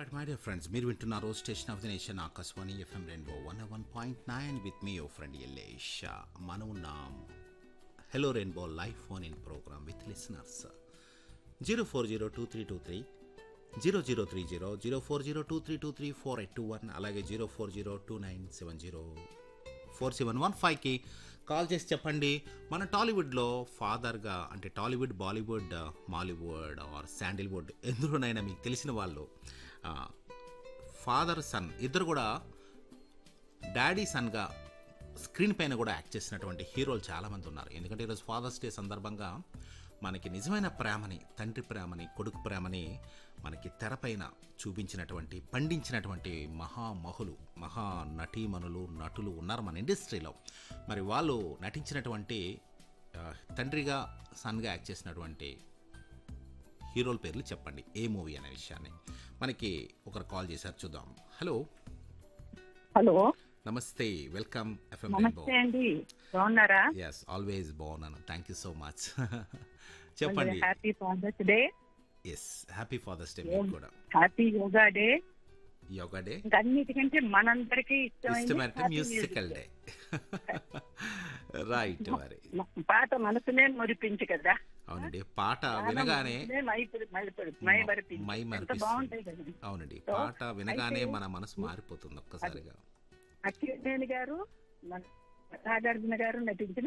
Right my dear friends మీరు వింటున్నారు station of the nation Akashvani FM rainbow one one point nine with me ఓ friend Yellesh మనం ఉన్నాం hello rainbow live phone in program with listeners zero four zero two three two three zero zero three zero zero four zero two three two three four eight two one అలాగే zero four zero two nine seven zero four seven one ఫైవ్కి call చేసి చెప్పండి మన టాలీవుడ్లో ఫాదర్గా అంటే Tollywood Bollywood Mollywood or Sandalwood ఎందులోనైనా మీకు తెలిసిన వాళ్ళు ఫాదర్ సన్ ఇద్దరు కూడా డాడీ సన్గా స్క్రీన్ పైన కూడా యాక్ట్ చేసినటువంటి హీరోలు చాలామంది ఉన్నారు ఎందుకంటే ఈరోజు ఫాదర్స్ డే సందర్భంగా మనకి నిజమైన ప్రేమని తండ్రి ప్రేమని కొడుకు ప్రేమని మనకి తెరపైన చూపించినటువంటి పండించినటువంటి మహామహులు మహా నటీమణులు నటులు ఉన్నారు మన ఇండస్ట్రీలో మరి వాళ్ళు నటించినటువంటి ఆ, తండ్రిగా సన్గా యాక్ట్ చేసినటువంటి హీరోల పేర్లు చెప్పండి ఏ మూవీ అనే విషయాన్ని మనకి ఒకరు కాల్ చేశారు చూద్దాం హలో హలో నమస్తే వెల్కమ్ ఎఫ్ఎం రెయిన్బో నమస్తే అండి బాగున్నారా ఎస్ ఆల్వేస్ బాగున్నాను థ్యాంక్ యూ సో మచ్ చెప్పండి happy father's day yes happy father's day మీకు కూడా happy yoga day yoga day ఇంకా అన్నిటికంటే మనందరికీ ఇష్టమైతే ఇష్టమైన మ్యూజికల్ డే రైట్ మరి పాట మనసునే మురిపించు కదా అవునండి పాట వినగానే మనసునే మైపరి- మైపరి- మైమరిపించు. మై ఎంత మరిపిస్తుంది. బాగుంటాయి కదా అవునండి సో, పాట వినగానే అయితే- మన మనసు మారిపోతుంది ఒక్కసారిగా అక్కినేని గారు మన నాగార్జున గారు నటించిన